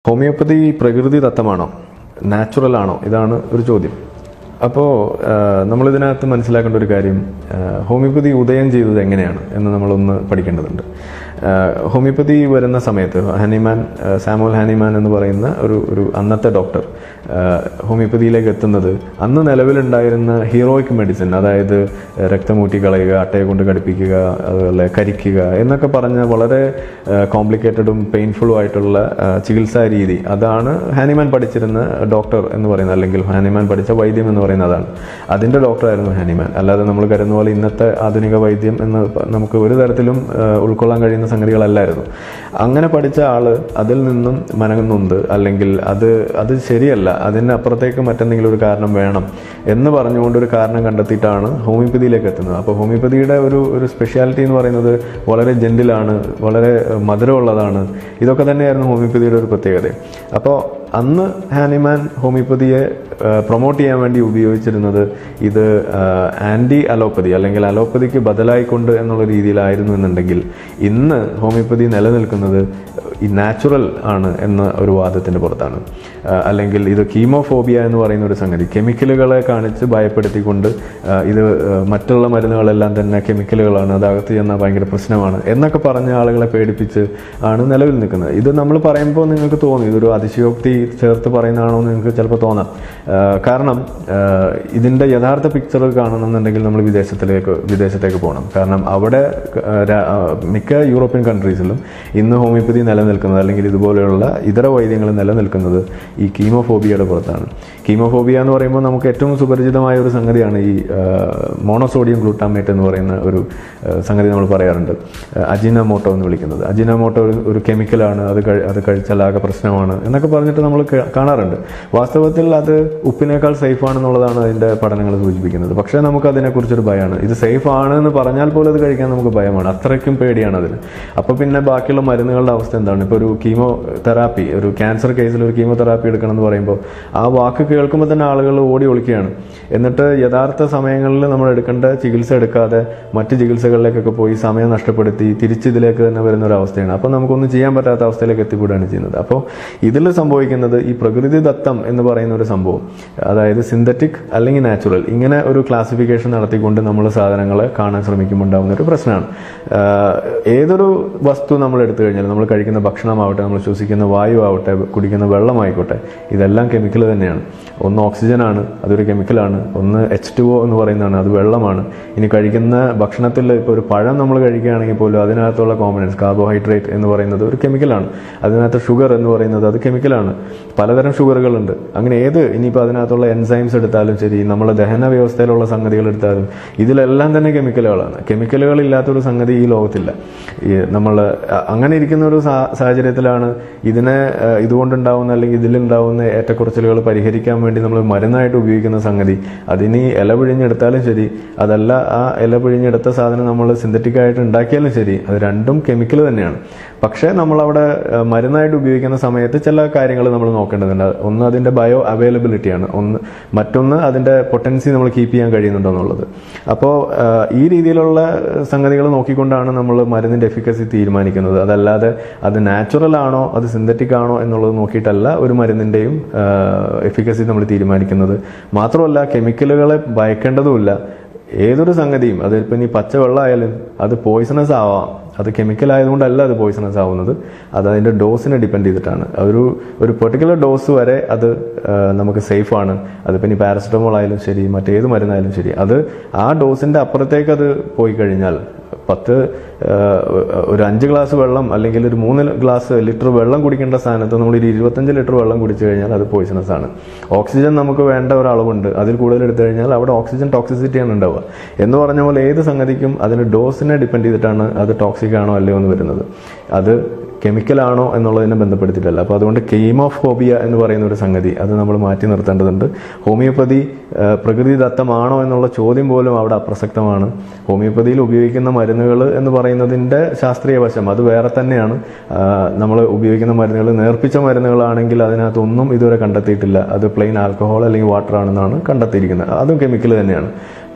homeopathy പ്രകൃതി ദത്തമാണോ natural ആണോ ഇതാണ് ഒരു ചോദ്യം അപ്പോൾ നമ്മളിതിനകത്ത് മനസ്സിലാക്കേണ്ട ഒരു കാര്യം ആ, ഹോമിയോപ്പതി ഉദയം ചെയ്തത് എങ്ങനെയാണ് എന്ന് നമ്മളൊന്ന് പഠിക്കേണ്ടതുണ്ട് ആ, ഹോമിയോപ്പതി വരുന്ന സമയത്ത് ഹാനിമാൻ ആ, സാമുവൽ ഹാനിമാൻ എന്ന് പറയുന്ന ഒരു ഒരു അന്നത്തെ ഡോക്ടർ ആ, ഹോമിയോപ്പതിയിലേക്ക് എത്തുന്നത് അന്ന് നിലവിലുണ്ടായിരുന്ന ഹീറോയിക് മെഡിസിൻ അതായത് രക്തമൂറ്റി കളയുക അട്ടയെ കൊണ്ട് കടിപ്പിക്കുക അതുപോലെ കരിക്കുക എന്നൊക്കെ പറഞ്ഞ വളരെ കോംപ്ലിക്കേറ്റഡും പെയിൻഫുള്ളും ആയിട്ടുള്ള ആ, ചികിത്സാ രീതി അതാണ് ഹാനിമാൻ പഠിച്ചിരുന്ന ഡോക്ടർ എന്ന് പറയുന്നത് അല്ലെങ്കിൽ ഹാനിമാൻ പഠിച്ച വൈദ്യം എന്ന് പറയുന്നത് അതാണ് അതിൻ്റെ ഡോക്ടറായിരുന്നു ഹാനിമാൻ അല്ലാതെ നമ്മൾ കരുതുന്ന പോലെ ഇന്നത്തെ ആധുനിക വൈദ്യം എന്ന് പ- നമുക്ക് ഒരു തരത്തിലും ആ, ഉൾക്കൊള്ളാൻ കഴിയുന്ന സംഗതികളല്ലായിരുന്നു അങ്ങനെ പഠിച്ച ആള് അതിൽ നിന്നും മനങ്ങുന്നുണ്ട് അല്ലെങ്കിൽ അത് അത് ശരിയല്ല അതിന് അപ്പുറത്തേക്ക് മറ്റെന്തെങ്കിലും ഒരു കാരണം വേണം എന്ന് പറഞ്ഞുകൊണ്ട് ഒരു കാരണം കണ്ടെത്തിയിട്ടാണ് ഹോമിയോപ്പതിയിലേക്ക് എത്തുന്നത് അപ്പോൾ ഹോമിയോപ്പതിയുടെ ഒരു ഒരു സ്പെഷ്യാലിറ്റി എന്ന് പറയുന്നത് വളരെ ജെന്റിലാണ് വളരെ ഏഹ്, മധുരമുള്ളതാണ് ഇതൊക്കെ തന്നെയായിരുന്നു ഹോമിയോപ്പതിയുടെ ഒരു പ്രത്യേകത അപ്പോൾ അന്ന് ഹാനിമാൻ ഹോമിയോപ്പതിയെ പ്രൊമോട്ട് ചെയ്യാൻ വേണ്ടി ഉപയോഗിച്ചിരുന്നത് ഇത് ആൻറ്റി അലോപ്പതി അല്ലെങ്കിൽ അലോപ്പതിക്ക് ബദലായിക്കൊണ്ട് എന്നുള്ള രീതിയിലായിരുന്നു എന്നുണ്ടെങ്കിൽ ഇന്ന് ഹോമിയോപ്പതി നിലനിൽക്കുന്നത് ഈ നാച്ചുറൽ ആണ് എന്ന ഒരു വാദത്തിൻ്റെ പുറത്താണ് ആ, അല്ലെങ്കിൽ ഇത് കീമോഫോബിയ എന്ന് പറയുന്ന ഒരു സംഗതി കെമിക്കലുകളെ കാണിച്ച് ഭയപ്പെടുത്തിക്കൊണ്ട് ആ, ഇത് ആ, മറ്റുള്ള മരുന്നുകളെല്ലാം തന്നെ കെമിക്കലുകളാണ് അത് അകത്ത് ചെന്നാൽ ഭയങ്കര പ്രശ്നമാണ് എന്നൊക്കെ പറഞ്ഞ ആളുകളെ പേടിപ്പിച്ച് ആണ് നിലവിൽ നിൽക്കുന്നത് ഇത് നമ്മൾ പറയുമ്പോൾ നിങ്ങൾക്ക് തോന്നും ഇതൊരു അതിശയോക്തി ചേർത്ത് പറയുന്നതാണോ എന്ന് നിങ്ങൾക്ക് ചിലപ്പോൾ തോന്നാം ആ, കാരണം ആ, ഇതിൻ്റെ യഥാർത്ഥ പിക്ചർ കാണണമെന്നുണ്ടെങ്കിൽ നമ്മൾ വിദേശത്തിലേക്ക് വിദേശത്തേക്ക് പോകണം കാരണം അവിടെ ആ, രാ- ആ, മിക്ക യൂറോപ്യൻ കൺട്രീസിലും ഇന്ന് ഹോമിയോപ്പതി നിലനിൽക്കുന്നത് അല്ലെങ്കിൽ ഇതുപോലെയുള്ള ഇതര വൈദ്യങ്ങൾ നിലനിൽക്കുന്നത് ഈ കീമോഫോബിയയുടെ പുറത്താണ് കീമോഫോബിയ എന്ന് പറയുമ്പോൾ നമുക്ക് ഏറ്റവും സുപരിചിതമായ ഒരു സംഗതിയാണ് ഈ മോണോസോഡിയം ഗ്ലൂട്ടാമേറ്റ് എന്ന് പറയുന്ന ഒരു ആ, സംഗതി നമ്മൾ പറയാറുണ്ട് അജിനമോട്ടോ എന്ന് വിളിക്കുന്നത് അജിനമോട്ടോ ഒരു ഒരു കെമിക്കലാണ് അത് കഴി- അത് കഴിച്ചാൽ ആകെ പ്രശ്നമാണ് എന്നൊക്കെ പറഞ്ഞിട്ട് നമ്മൾ കേ- കാണാറുണ്ട് വാസ്തവത്തിൽ അത് ഉപ്പിനേക്കാൾ സേഫ് ആണെന്നുള്ളതാണ് അതിൻ്റെ പഠനങ്ങൾ സൂചിപ്പിക്കുന്നത് പക്ഷേ നമുക്ക് അതിനെക്കുറിച്ചൊരു ഭയമാണ് ഇത് സേഫ് ആണ് എന്ന് പറഞ്ഞാൽ പോലും അത് കഴിക്കാൻ നമുക്ക് ഭയമാണ് അത്രയ്ക്കും പേടിയാണ് അതിന് അപ്പോൾ പിന്നെ ബാക്കിയുള്ള മരുന്നുകളുടെ അവസ്ഥ എന്താണ് ഇപ്പോൾ ഒരു കീമോ തെറാപ്പി ഒരു ക്യാൻസർ കേസിൽ ഒരു കീമോ തെറാപ്പി എടുക്കണം എന്ന് പറയുമ്പോൾ ആ വാക്ക് കേൾക്കുമ്പോൾ തന്നെ ആളുകൾ ഓടി ഒളിക്കുകയാണ് എന്നിട്ട് യഥാർത്ഥ സമയങ്ങളിൽ നമ്മൾ എടുക്കേണ്ട ചികിത്സ എടുക്കാതെ മറ്റ് ചികിത്സകളിലേക്കൊക്കെ പോയി സമയം നഷ്ടപ്പെടുത്തി തിരിച്ചിതിലേക്ക് തന്നെ വരുന്ന ഒരു അവസ്ഥയാണ് അപ്പോൾ നമുക്കൊന്നും ചെയ്യാൻ പറ്റാത്ത അവസ്ഥയിലേക്ക് എത്തിപ്പെടുകയാണ് ചെയ്യുന്നത് അപ്പോൾ ഇതിൽ സംഭവിക്കുന്നത് ഈ പ്രകൃതി ദത്തം എന്ന് പറയുന്ന ഒരു സംഭവം അതായത് സിന്തറ്റിക് അല്ലെങ്കിൽ നാച്ചുറൽ ഇങ്ങനെ ഒരു ക്ലാസിഫിക്കേഷൻ നടത്തിക്കൊണ്ട് നമ്മൾ സാധനങ്ങളെ കാണാൻ ശ്രമിക്കുമ്പോൾ ഉണ്ടാകുന്ന ഒരു പ്രശ്നമാണ് ആഹ് ഏതൊരു വസ്തു നമ്മൾ എടുത്തു കഴിഞ്ഞാൽ നമ്മൾ കഴിക്കുന്ന ഭക്ഷണമാവട്ടെ നമ്മൾ ശ്വസിക്കുന്ന വായു ആവട്ടെ കുടിക്കുന്ന വെള്ളമായിക്കോട്ടെ ഇതെല്ലാം കെമിക്കൽ തന്നെയാണ് ഒന്ന് ഓക്സിജൻ ആണ് അതൊരു കെമിക്കലാണ് ഒന്ന് എച്ച് ടു ഒ എന്ന് പറയുന്നതാണ് അത് വെള്ളമാണ് ഇനി കഴിക്കുന്ന ഭക്ഷണത്തിൽ ഇപ്പോൾ ഒരു പഴം നമ്മൾ കഴിക്കുകയാണെങ്കിൽ പോലും അതിനകത്തുള്ള കോമ്പണൻസ് കാർബോഹൈഡ്രേറ്റ് എന്ന് പറയുന്നത് ഒരു കെമിക്കലാണ് അതിനകത്ത് ഷുഗർ എന്ന് പറയുന്നത് അത് കെമിക്കലാണ് പലതരം ഷുഗറുകളുണ്ട് അങ്ങനെ ഏത് ഇനിയിപ്പോൾ അതിനകത്തുള്ള എൻസൈംസ് എടുത്താലും ശരി നമ്മളെ ദഹന വ്യവസ്ഥയിലുള്ള സംഗതികൾ എടുത്താലും ഇതിലെല്ലാം തന്നെ കെമിക്കലുകളാണ് കെമിക്കലുകൾ ഇല്ലാത്തൊരു സംഗതി ഈ ലോകത്തില്ല ഈ നമ്മൾ അങ്ങനെ ഇരിക്കുന്ന ഒരു സാ- സാഹചര്യത്തിലാണ് ഇതിനെ ഏഹ്, ഇതുകൊണ്ടുണ്ടാവുന്ന അല്ലെങ്കിൽ ഇതിലുണ്ടാവുന്ന ഏറ്റക്കുറച്ചിലുകൾ പരിഹരിക്കാൻ വേണ്ടി നമ്മൾ മരുന്നായിട്ട് ഉപയോഗിക്കുന്ന സംഗതി അതിനി ഇല പിഴിഞ്ഞെടുത്താലും ശരി അതല്ല ആ ഇല പിഴിഞ്ഞെടുത്ത സാധനം നമ്മൾ സിന്തറ്റിക് ആയിട്ട് ഉണ്ടാക്കിയാലും ശരി അത് രണ്ടും കെമിക്കൽ തന്നെയാണ് പക്ഷേ നമ്മളവിടെ ഏഹ്, മരുന്നായിട്ട് ഉപയോഗിക്കുന്ന സമയത്ത് ചില കാര്യങ്ങൾ നമ്മൾ നോക്കേണ്ടതുണ്ട് ഒന്ന് അതിൻ്റെ ബയോ അവൈലബിലിറ്റിയാണ് ഒന്ന് മറ്റൊന്ന് അതിൻ്റെ പൊട്ടൻസി നമ്മൾ കീപ്പ് ചെയ്യാൻ കഴിയുന്നുണ്ടോ എന്നുള്ളത് അപ്പോൾ ഈ രീതിയിലുള്ള സംഗതികൾ നോക്കിക്കൊണ്ടാണ് നമ്മൾ മരുന്നിൻ്റെ എഫിക്കസി തീരുമാനിക്കുന്നത് അതല്ലാതെ അത് നാച്ചുറൽ ആണോ അത് സിന്തറ്റിക് ആണോ എന്നുള്ളത് നോക്കിയിട്ടല്ല ഒരു മരുന്നിൻ്റെയും എഫിക്കസി നമ്മൾ തീരുമാനിക്കുന്നത് മാത്രമല്ല കെമിക്കലുകളെ ഭയക്കേണ്ടതുമില്ല ഏതൊരു സംഗതിയും അതിപ്പോൾ ഇനി പച്ചവെള്ളമായാലും അത് പോയിസണസ് ആവാം അത് കെമിക്കൽ ആയതുകൊണ്ടല്ല അത് പോയിസണസ് ആവുന്നത് അത് അതിൻ്റെ ഡോസിനെ ഡിപ്പെൻഡ് ചെയ്തിട്ടാണ് ഒരു ഒരു പെർട്ടിക്കുലർ ഡോസ് വരെ അത് ആ, നമുക്ക് സേഫ് ആണ് അതിപ്പോൾ ഇനി പാരസെറ്റമോൾ ആയാലും ശരി മറ്റേത് മരുന്നായാലും ശരി അത് ആ ഡോസിൻ്റെ അപ്പുറത്തേക്ക് അത് പോയി കഴിഞ്ഞാൽ പത്ത് ആ, ഒരു അഞ്ച് ഗ്ലാസ് വെള്ളം അല്ലെങ്കിൽ ഒരു മൂന്ന് ഗ്ലാസ് ലിറ്റർ വെള്ളം കുടിക്കേണ്ട സ്ഥാനത്ത് നമ്മൾ ഒരു ഇരുപത്തഞ്ച് ലിറ്റർ വെള്ളം കുടിച്ചു കഴിഞ്ഞാൽ അത് പോയിസണസ് ആണ് ഓക്സിജൻ നമുക്ക് വേണ്ട ഒരു അളവുണ്ട് അതിൽ കൂടുതൽ എടുത്തു കഴിഞ്ഞാൽ അവിടെ ഓക്സിജൻ ടോക്സിസിറ്റിയാണ് ഉണ്ടാവുക എന്ന് പറഞ്ഞ പോലെ ഏത് സംഗതിക്കും അതിന് ഡോസിനെ ഡിപ്പെൻഡ് ചെയ്തിട്ടാണ് അത് ടോക്സിക് ആണോ അല്ലയോ എന്ന് വരുന്നത് അത് കെമിക്കൽ ആണോ എന്നുള്ളതിനെ ബന്ധപ്പെടുത്തിയിട്ടല്ല അപ്പോൾ അതുകൊണ്ട് കെയിമോഫോബിയ എന്ന് പറയുന്ന ഒരു സംഗതി അത് നമ്മൾ മാറ്റി നിർത്തേണ്ടതുണ്ട് ഹോമിയോപ്പതി ആ, പ്രകൃതിദത്തമാണോ എന്നുള്ള ചോദ്യം പോലും അവിടെ അപ്രസക്തമാണ് ഹോമിയോപ്പതിയിൽ ഉപയോഗിക്കുന്ന മരുന്നുകൾ എന്ന് പറയുന്നതിൻ്റെ ശാസ്ത്രീയ വശം അത് വേറെ തന്നെയാണ് നമ്മൾ ഉപയോഗിക്കുന്ന മരുന്നുകൾ നേർപ്പിച്ച മരുന്നുകളാണെങ്കിൽ അതിനകത്തൊന്നും ഇതുവരെ കണ്ടെത്തിയിട്ടില്ല അത് പ്ലെയിൻ ആൽക്കഹോൾ അല്ലെങ്കിൽ വാട്ടർ ആണെന്നാണ് കണ്ടെത്തിയിരിക്കുന്നത് അതും കെമിക്കൽ തന്നെയാണ്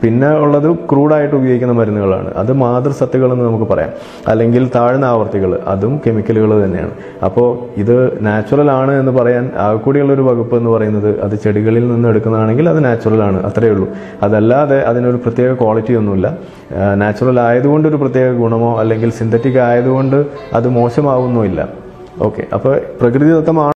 പിന്നെ ഉള്ളത് ക്രൂഡായിട്ട് ഉപയോഗിക്കുന്ന മരുന്നുകളാണ് അത് മാതൃസത്തുകൾ എന്ന് നമുക്ക് പറയാം അല്ലെങ്കിൽ താഴ്ന്ന ആവർത്തികൾ അതും കെമിക്കലുകൾ തന്നെയാണ് അപ്പോൾ ഇത് നാച്ചുറൽ ആണ് എന്ന് പറയാൻ ആകെക്കൂടിയുള്ള ഒരു വകുപ്പ് എന്ന് പറയുന്നത് അത് ചെടികളിൽ നിന്ന് എടുക്കുന്നതാണെങ്കിൽ അത് നാച്ചുറൽ ആണ് അത്രയേ ഉള്ളൂ അതല്ലാതെ അതിനൊരു പ്രത്യേക ക്വാളിറ്റി ഒന്നുമില്ല നാച്ചുറൽ ആയതുകൊണ്ട് ഒരു പ്രത്യേക ഗുണമോ അല്ലെങ്കിൽ സിന്തറ്റിക് ആയതുകൊണ്ട് അത് മോശമാവുന്നോ ഇല്ല ഓക്കെ അപ്പോൾ പ്രകൃതിദത്തമാണ്